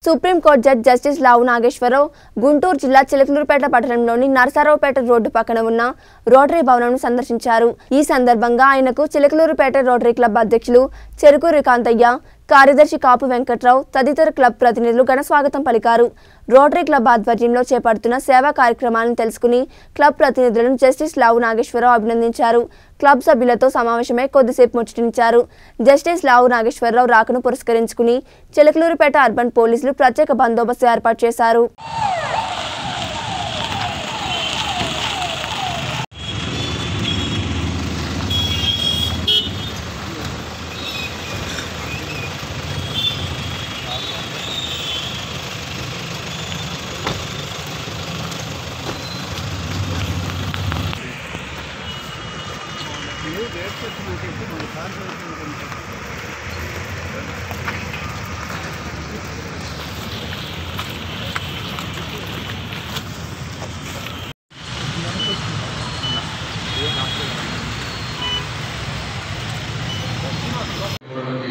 supreme court judge justice Lavu Nageswararao Guntur జిల్లా చిలకలూరుపేట పట్టణంలోని Narasaraopet road పక్కన ఉన్న రోటరీ భవనంను సందర్శించారు ఈ సందర్భంగా ఆయనకు చిలకలూరుపేట రోటరీ క్లబ్ అధ్యక్షులు చెరుకూరి కాంతయ్య కార్యదర్శి కాపు వెంకట్రావు తదితర క్లబ్ ప్రతినిధులు ఘన స్వాగతం పలికారు రోటరీ క్లబ్ ఆధ్వర్యంలో చేపడుతున్న సేవా కార్యక్రమాలను తెలుసుకుని క్లబ్ ప్రతినిధులను జస్టిస్ లావు నాగేశ్వరరావు అభినందించారు క్లబ్ సభ్యులతో సమావేశమై కొద్దిసేపు ముచ్చటించారు జస్టిస్ లావు నాగేశ్వరరావు రాకను పురస్కరించుకుని చిలకలూరుపేట అర్బన్ పోలీసులు ప్రత్యేక బందోబస్తు ఏర్పాటు చేశారు వాళ్ళకి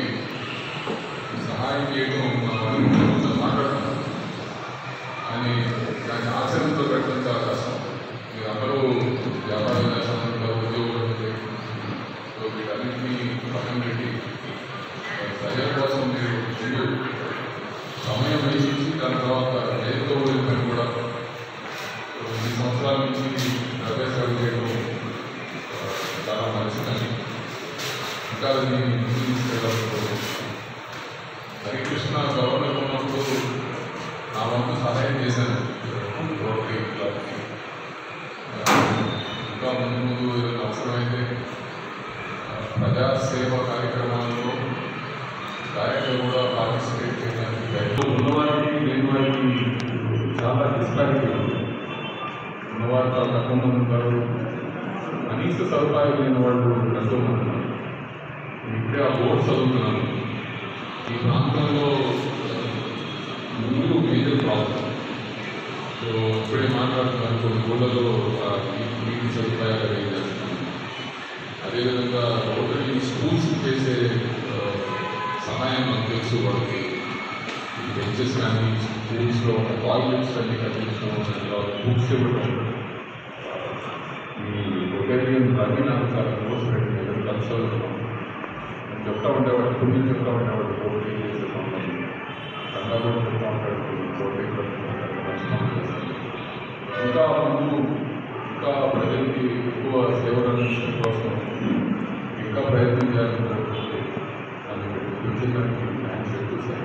సహాయం చేయడం మా వాళ్ళు కొంచెం మాట్లాడుతున్నారు అని దాన్ని ఆచరణతో పెట్టడం చాలా కష్టం మీరు అందరూ వ్యాపార చేస్తున్నారు ఉద్యోగులు సో వీటన్నింటినీ పక్కన పెట్టి ప్రజల కోసం మీరు ముందు సమయం వేసించి దాని తర్వాత రైతుతో పని కూడా ఈ సంవత్సరాల నుంచి ప్రవేశాలు చేయడం ఆ, చాలా మంచిదని ఇంకా దీన్ని ముందుకు తీసుకెళ్ళాలనుకోవడం హరికృష్ణ గవర్నర్ ఉన్నప్పుడు నా వంతు సహాయం చేశాను రోటరీ క్లబ్కి ఆ, ఇంకా ముందు ముందు ఏదైనా అవసరమైతే ఆ, ప్రజాసేవ కార్యక్రమాల్లో డైరెక్ట్గా కూడా పార్టిసిపేట్ చేయడానికి ప్రయత్నం ఉన్నవారికి లేని వారికి చాలా డిస్పారిటీ ఉంది ఉన్నవారు చాలా తక్కువ మంది ఉంటారు కనీస సదుపాయాలు లేని వాళ్ళు ఎంతో మంది ఉన్నారు ఇప్పుడే ఆ బోర్డు చదువుతున్నాను ఈ ప్రాంతంలో ముందు మేజర్ ప్రాబ్లం సో ఇప్పుడే మాట్లాడుతున్నాను కొన్ని ఊళ్ళలో ఆ నీ- నీటి సదుపాయాలు అరేంజ్ చేస్తున్నాను అదేవిధంగా రోటరీ స్కూల్స్ చేసే ఆ, సహాయం నాకు తెలుసు వాళ్ళకి ఈ బెంచెస్ కానీ స్కూల్స్లో టాయిలెట్స్ అన్ని కట్టించడం తర్వాత బుక్స్ ఇవ్వడం ఈ రొటేరియన్ రవి నాకు చాలా క్లోజ్ ఫ్రెండ్ నేను కలిసి నేను చెప్తా ఉండేవాడు కొన్ని చెప్తా ఉండేవాడు పోటీ చేసే పనులు కన్నా కూడా చెప్తా ఉంటాడు పోటీ ఇంకా ముందు ఇంకా ప్రజలకి ఎక్కువ సేవలు అందించడం కోసం ఇంకా ప్రయత్నం చేయాలని కోరుకుంటే అందుకు కూర్చోడానికి థ్యాంక్స్ ఎక్కువ సార్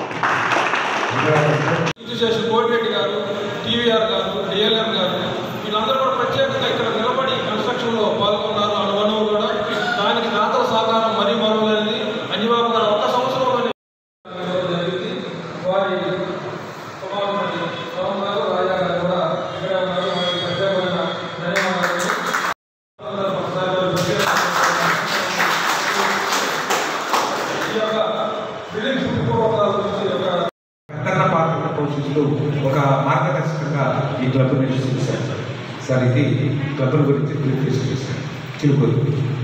పూర్తి చేసిన కోటిరెడ్డి గారు టీవీఆర్ గారు డిఎల్ఎం గారు వీళ్ళందరూ కూడా ప్రత్యేకంగా ఇక్కడ నిలబడి కన్స్ట్రక్షన్లో పాల్గొన్నారు అనువనువు కూడా దానికి దాతల సహకారం మరీ మరవలేనిది అంజబాబు గారు ఒక్క సంవత్సరంలోనే జరిగింది వారి కుమారుడు రామ్ గారు రాజా గారు కూడా ఇక్కడే ఉన్నారు వారికి ప్రత్యేకమైన ధన్యవాదాలు అందరూ ఒకసారి వారి ప్రత్యేక ఈ యొక్క బిల్డింగ్ చుట్టుకోవడాల గురించి ఒక ప్రకటన పాత్ర పోషిస్తూ ఒక మార్గదర్శకంగా ఈ క్లబ్ నిర్వహిస్తారు సార్ ఇది క్లబ్ గురించి బ్రీఫ్ చేశారు చిలుకూరు